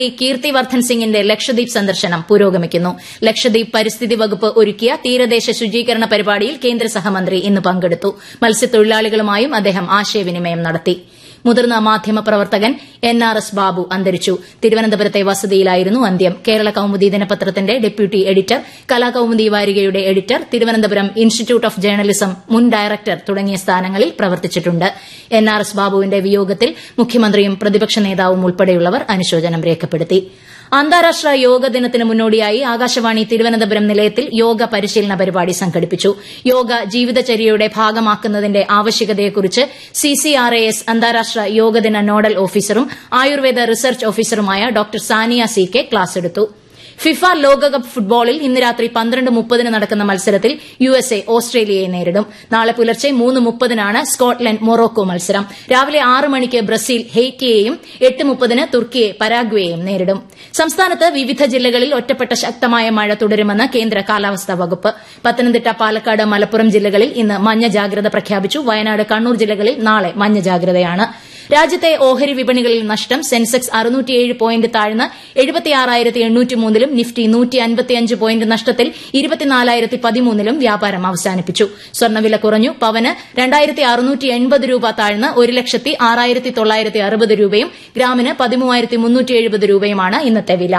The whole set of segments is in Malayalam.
കീർത്തിവർദ്ധൻ സിംഗിന്റെ ലക്ഷദ്വീപ് സന്ദർശനം പുരോഗമിക്കുന്നു ലക്ഷദ്വീപ് പരിസ്ഥിതി വകുപ്പ് ഒരുക്കിയ തീരദേശ ശുചീകരണ പരിപാടിയിൽ കേന്ദ്ര സഹമന്ത്രി ഇന്ന് പങ്കെടുത്തു മത്സ്യത്തൊഴിലാളികളുമായും അദ്ദേഹം ആശയവിനിമയം നടത്തി മുതിർന്ന മാധ്യമപ്രവർത്തകൻ എൻ ആർ എസ് ബാബു അന്തരിച്ചു തിരുവനന്തപുരത്തെ വസതിയിലായിരുന്നു അന്ത്യം കേരള കൌമുദി ദിനപത്രത്തിന്റെ ഡെപ്യൂട്ടി എഡിറ്റർ കലാകൌമുദി വാരികയുടെ editor Thiruvananthapuram institute of journalism മുൻ ഡയറക്ടർ തുടങ്ങിയ സ്ഥാനങ്ങളിൽ പ്രവർത്തിച്ചിട്ടുണ്ട് എൻ ആർ എസ് ബാബുവിന്റെ വിയോഗത്തിൽ മുഖ്യമന്ത്രിയും പ്രതിപക്ഷ നേതാവും ഉൾപ്പെടെയുള്ളവർ അനുശോചനം രേഖപ്പെടുത്തി അന്താരാഷ്ട്ര യോഗ ദിനത്തിന് മുന്നോടിയായി ആകാശവാണി തിരുവനന്തപുരം നിലയത്തിൽ യോഗ പരിശീലന പരിപാടി സംഘടിപ്പിച്ചു യോഗ ജീവിതചര്യയുടെ ഭാഗമാക്കുന്നതിന്റെ ആവശ്യകതയെക്കുറിച്ച് സിസിആർഎഎസ് അന്താരാഷ്ട്ര യോഗദിന നോഡൽ ഓഫീസറും ആയുർവേദ റിസർച്ച് ഓഫീസറുമായ doctor Sania C K class എടുത്തു ഫിഫ ലോകകപ്പ് ഫുട്ബോളിൽ ഇന്ന് രാത്രി പന്ത്രണ്ട് മുപ്പതിന് നടക്കുന്ന മത്സരത്തിൽ യു എസ് എ ഓസ്ട്രേലിയയെ നേരിടും നാളെ പുലർച്ചെ മൂന്ന് മുപ്പതിനാണ് സ്കോട്ട്ലൻഡ് മൊറോക്കോ മത്സരം രാവിലെ ആറ് മണിക്ക് ബ്രസീൽ ഹെയ്റ്റിയെയും എട്ട് മുപ്പതിന് തുർക്കിയെ പരാഗ്വേയെയും നേരിടും സംസ്ഥാനത്ത് വിവിധ ജില്ലകളിൽ ഒറ്റപ്പെട്ട ശക്തമായ മഴ തുടരുമെന്ന് കേന്ദ്ര കാലാവസ്ഥാ വകുപ്പ് പത്തനംതിട്ട പാലക്കാട് മലപ്പുറം ജില്ലകളിൽ ഇന്ന് മഞ്ഞ ജാഗ്രത പ്രഖ്യാപിച്ചു വയനാട് കണ്ണൂർ ജില്ലകളിൽ നാളെ മഞ്ഞ ജാഗ്രതയാണ് രാജ്യത്തെ ഓഹരി വിപണികളിൽ നഷ്ടം സെൻസെക്സ് അറുന്നൂറ്റിയേഴ് പോയിന്റ് താഴ്ന്ന് എഴുപത്തിയാറായിരത്തി എണ്ണൂറ്റിമൂന്നിലും നിഫ്റ്റി നൂറ്റി അൻപത്തിയഞ്ച് പോയിന്റ് നഷ്ടത്തിൽ ഇരുപത്തിനാലായിരത്തി പതിമൂന്നിലും വ്യാപാരം അവസാനിപ്പിച്ചു സ്വർണ്ണവില കുറഞ്ഞു പവന് രണ്ടായിരത്തി അറുന്നൂറ്റി എൺപത് രൂപ താഴ്ന്ന് ഒരു ലക്ഷത്തി ആറായിരത്തി തൊള്ളായിരത്തി അറുപത് രൂപയും ഗ്രാമിന് പതിമൂവായിരത്തി മുന്നൂറ്റി എഴുപത് രൂപയുമാണ് ഇന്നത്തെ വില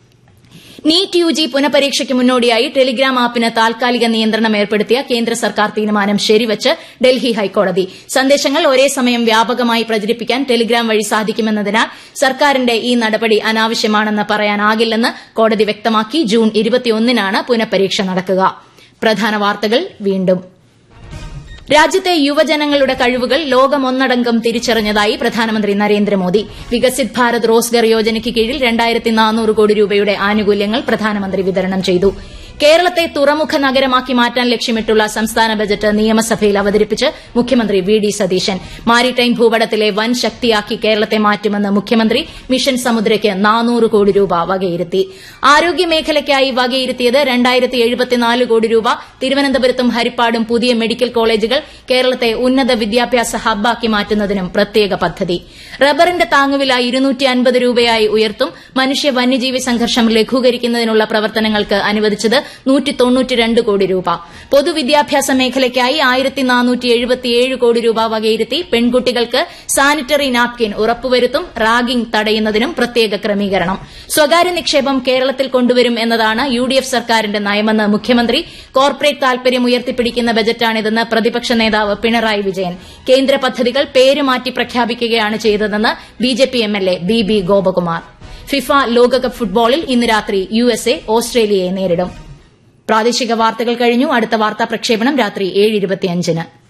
നീറ്റ് യു ജി പുനഃപരീക്ഷയ്ക്ക് മുന്നോടിയായി ടെലിഗ്രാം ആപ്പിന് താൽക്കാലിക നിയന്ത്രണം ഏർപ്പെടുത്തിയ കേന്ദ്ര സർക്കാർ തീരുമാനം ശരിവച്ച് ഡൽഹി ഹൈക്കോടതി സന്ദേശങ്ങൾ ഒരേ സമയം വ്യാപകമായി പ്രചരിപ്പിക്കാൻ ടെലിഗ്രാം വഴി സാധിക്കുമെന്നതിനാൽ സർക്കാരിന്റെ ഈ നടപടി അനാവശ്യമാണെന്ന് പറയാനാകില്ലെന്ന് കോടതി വ്യക്തമാക്കി ജൂൺ ഇരുപത്തിയൊന്നിനാണ് പുനഃപരീക്ഷ നടക്കുക പ്രധാന വാർത്തകൾ വീണ്ടും രാജ്യത്തെ യുവജനങ്ങളുടെ കഴിവുകൾ ലോകമൊന്നടങ്കം തിരിച്ചറിഞ്ഞതായി പ്രധാനമന്ത്രി നരേന്ദ്രമോദി വികസിത് ഭാരത് റോസ്ഗർ യോജനയ്ക്ക് കീഴിൽ രണ്ടായിരത്തി നാനൂറ് കോടി രൂപയുടെ ആനുകൂല്യങ്ങൾ പ്രധാനമന്ത്രി വിതരണം ചെയ്തു കേരളത്തെ തുറമുഖ നഗരമാക്കി മാറ്റാൻ ലക്ഷ്യമിട്ടുള്ള സംസ്ഥാന ബജറ്റ് നിയമസഭയിൽ അവതരിപ്പിച്ച് മുഖ്യമന്ത്രി വി ഡി സതീശൻ മാരിടൈം ഭൂപടത്തിലെ വൻ ശക്തിയാക്കി കേരളത്തെ മാറ്റുമെന്ന് മുഖ്യമന്ത്രി മിഷൻ സമുദ്രയ്ക്ക് നാനൂറ് കോടി രൂപ വകയിരുത്തി ആരോഗ്യമേഖലയ്ക്കായി വകയിരുത്തിയത് രണ്ടായിരത്തി എഴുപത്തിനാല് കോടി രൂപ തിരുവനന്തപുരത്തും ഹരിപ്പാടും പുതിയ മെഡിക്കൽ കോളേജുകൾ കേരളത്തെ ഉന്നത വിദ്യാഭ്യാസ ഹബ്ബാക്കി മാറ്റുന്നതിനും പ്രത്യേക പദ്ധതി റബ്ബറിന്റെ താങ്ങുവില ഇരുന്നൂറ്റി അൻപത് രൂപയായി ഉയർത്തും മനുഷ്യ വന്യജീവി സംഘർഷം ലഘൂകരിക്കുന്നതിനുള്ള പ്രവർത്തനങ്ങൾക്ക് അനുവദിച്ചത് നൂറ്റി തൊണ്ണൂറ്റിരണ്ട് കോടി രൂപ പൊതുവിദ്യാഭ്യാസ മേഖലയ്ക്കായി ആയിരത്തി നാനൂറ്റി എഴുപത്തിയേഴ് കോടി രൂപ വകയിരുത്തി പെൺകുട്ടികൾക്ക് സാനിറ്ററി നാപ്കിൻ ഉറപ്പുവരുത്തും റാഗിംഗ് തടയുന്നതിനും പ്രത്യേക ക്രമീകരണം സ്വകാര്യ നിക്ഷേപം കേരളത്തിൽ കൊണ്ടുവരും എന്നതാണ് യു ഡി എഫ് സർക്കാരിന്റെ നയമെന്ന് മുഖ്യമന്ത്രി കോർപ്പറേറ്റ് താൽപര്യം ഉയർത്തിപ്പിടിക്കുന്ന ബജറ്റാണിതെന്ന് പ്രതിപക്ഷ നേതാവ് പിണറായി വിജയൻ കേന്ദ്ര പദ്ധതികൾ പേരുമാറ്റി പ്രഖ്യാപിക്കുകയാണ് ചെയ്തതെന്ന് BJP MLA B B Gopakumar FIFA ലോകകപ്പ് ഫുട്ബോളിൽ ഇന്ന് രാത്രി യു എസ് എ ഓസ്ട്രേലിയയെ നേരിടും പ്രാദേശിക വാർത്തകൾ കഴിഞ്ഞു അടുത്ത വാർത്താ പ്രക്ഷേപണം രാത്രി ഏഴ് ഇരുപത്തിയഞ്ചിന്